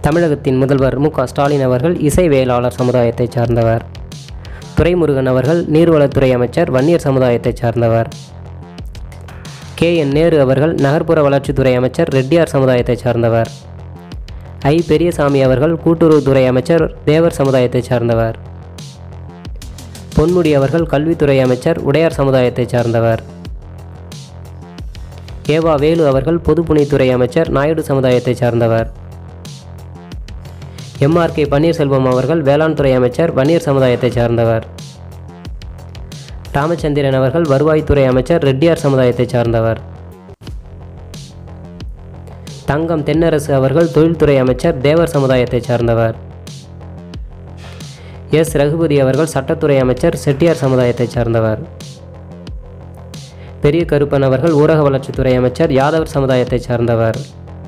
தமிழகத்தின் முதல்வர் மு க ஸ்டாலின் அவர்கள் இசைவேளாளர் சமுதாயத்தைச் சார்ந்தவர் துரைமுருகன் அவர்கள் நீர்வளத்துறை அமைச்சர் வன்னியர் சமுதாயத்தைச் சார்ந்தவர் கே என் நேரு அவர்கள் நகர்ப்புற வளர்ச்சித்துறை அமைச்சர் ரெட்டியார் சமுதாயத்தைச் சார்ந்தவர் ஐ பெரியசாமி அவர்கள் கூட்டுறவுத்துறை அமைச்சர் தேவர் சமுதாயத்தைச் சார்ந்தவர் பொன்முடி அவர்கள் கல்வித்துறை அமைச்சர் உடையார் சமுதாயத்தைச் சார்ந்தவர் ஏவா வேலு அவர்கள் பொதுப்பணித்துறை அமைச்சர் நாயுடு சமுதாயத்தைச் சார்ந்தவர் எம்ஆர் கே பன்னீர்செல்வம் அவர்கள் வேளாண் துறை அமைச்சர் வன்னியர் சமுதாயத்தைச் சார்ந்தவர் ராமச்சந்திரன் அவர்கள் வருவாய்த்துறை அமைச்சர் ரெட்டியார் சமுதாயத்தைச் சார்ந்தவர் தங்கம் தென்னரசு அவர்கள் தொழில்துறை அமைச்சர் தேவர் சமுதாயத்தைச் சார்ந்தவர் எஸ் ரகுபதி அவர்கள் சட்டத்துறை அமைச்சர் செட்டியார் சமுதாயத்தைச் சார்ந்தவர் பெரிய கருப்பன் அவர்கள் ஊரக வளர்ச்சித்துறை அமைச்சர் யாதவர் சமுதாயத்தைச் சார்ந்தவர்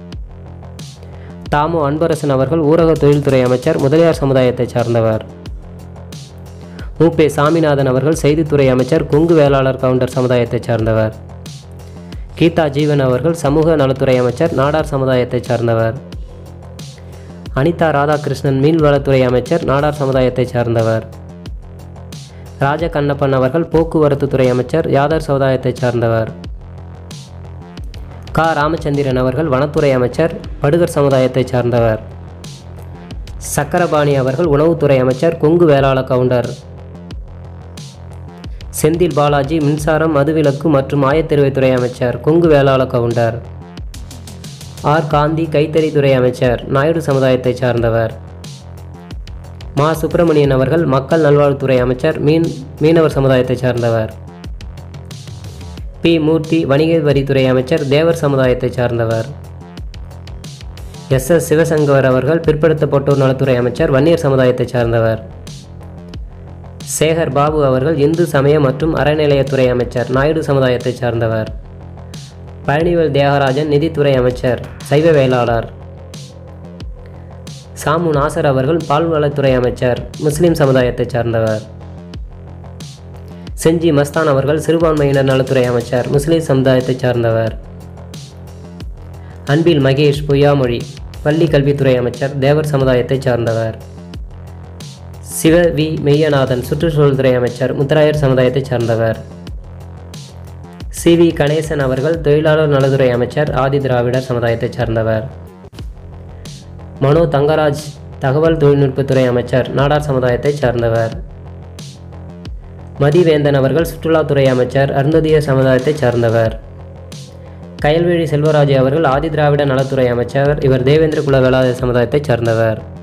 தாமு அன்பரசன் அவர்கள் ஊரக தொழில்துறை அமைச்சர் முதலியார் சமுதாயத்தைச் சார்ந்தவர் மூப்பே சாமிநாதன் அவர்கள் செய்தித்துறை அமைச்சர் கொங்கு வேளாளர் கவுண்டர் சமுதாயத்தைச் சார்ந்தவர் கீதா ஜீவன் அவர்கள் சமூக நலத்துறை அமைச்சர் நாடார் சமுதாயத்தைச் சார்ந்தவர் அனிதா ராதாகிருஷ்ணன் மீன்வளத்துறை அமைச்சர் நாடார் சமுதாயத்தைச் சார்ந்தவர் ராஜ கண்ணப்பன் அவர்கள் போக்குவரத்து துறை அமைச்சர் யாதர் சமுதாயத்தைச் சார்ந்தவர் கா ராமச்சந்திரன் அவர்கள் வனத்துறை அமைச்சர் படுகர் சமுதாயத்தைச் சார்ந்தவர் சக்கரபாணி அவர்கள் உணவுத்துறை அமைச்சர் கொங்கு வேளாள கவுண்டர் செந்தில் பாலாஜி மின்சாரம் மதுவிலக்கு மற்றும் ஆயத்தெருவைத்துறை அமைச்சர் கொங்கு வேளாள கவுண்டர் ஆர் காந்தி கைத்தறித்துறை அமைச்சர் நாயுடு சமுதாயத்தைச் சார்ந்தவர் மா சுப்பிரமணியன் அவர்கள் மக்கள் நல்வாழ்வுத்துறை அமைச்சர் மீன் மீனவர் சமுதாயத்தைச் சார்ந்தவர் பி மூர்த்தி வணிக வரித்துறை அமைச்சர் தேவர் சமுதாயத்தைச் சார்ந்தவர் எஸ் எஸ் சிவசங்கர் அவர்கள் பிற்படுத்தப்பட்டோர் நலத்துறை அமைச்சர் வன்னியர் சமுதாயத்தைச் சார்ந்தவர் சேகர் பாபு அவர்கள் இந்து சமய மற்றும் அறநிலையத்துறை அமைச்சர் நாயுடு சமுதாயத்தைச் சார்ந்தவர் பழனிவேல் தியாகராஜன் நிதித்துறை அமைச்சர் சைவ வேளாளர் சாமு நாசர் அவர்கள் பால்வளத்துறை அமைச்சர் முஸ்லிம் சமுதாயத்தைச் சார்ந்தவர் செஞ்சி மஸ்தான் அவர்கள் சிறுபான்மையினர் நலத்துறை அமைச்சர் முஸ்லிம் சமுதாயத்தைச் சார்ந்தவர் அன்பில் மகேஷ் பொய்யாமொழி பள்ளி கல்வித்துறை அமைச்சர் தேவர் சமுதாயத்தைச் சார்ந்தவர் சிவ வி மெய்யநாதன் சுற்றுச்சூழல் துறை அமைச்சர் முத்தராயர் சமுதாயத்தைச் சார்ந்தவர் சி வி கணேசன் அவர்கள் தொழிலாளர் நலத்துறை அமைச்சர் ஆதி திராவிடர் சமுதாயத்தைச் சார்ந்தவர் மனோ தங்கராஜ் தகவல் தொழில்நுட்பத்துறை அமைச்சர் நாடார் சமுதாயத்தைச் சார்ந்தவர் மதிவேந்தன் அவர்கள் சுற்றுலாத்துறை அமைச்சர் அருந்ததியர் சமுதாயத்தைச் சார்ந்தவர் கயல்விழி செல்வராஜ் அவர்கள் ஆதி திராவிட நலத்துறை அமைச்சர் இவர் தேவேந்திர குல வேளாளர் சமுதாயத்தைச் சார்ந்தவர்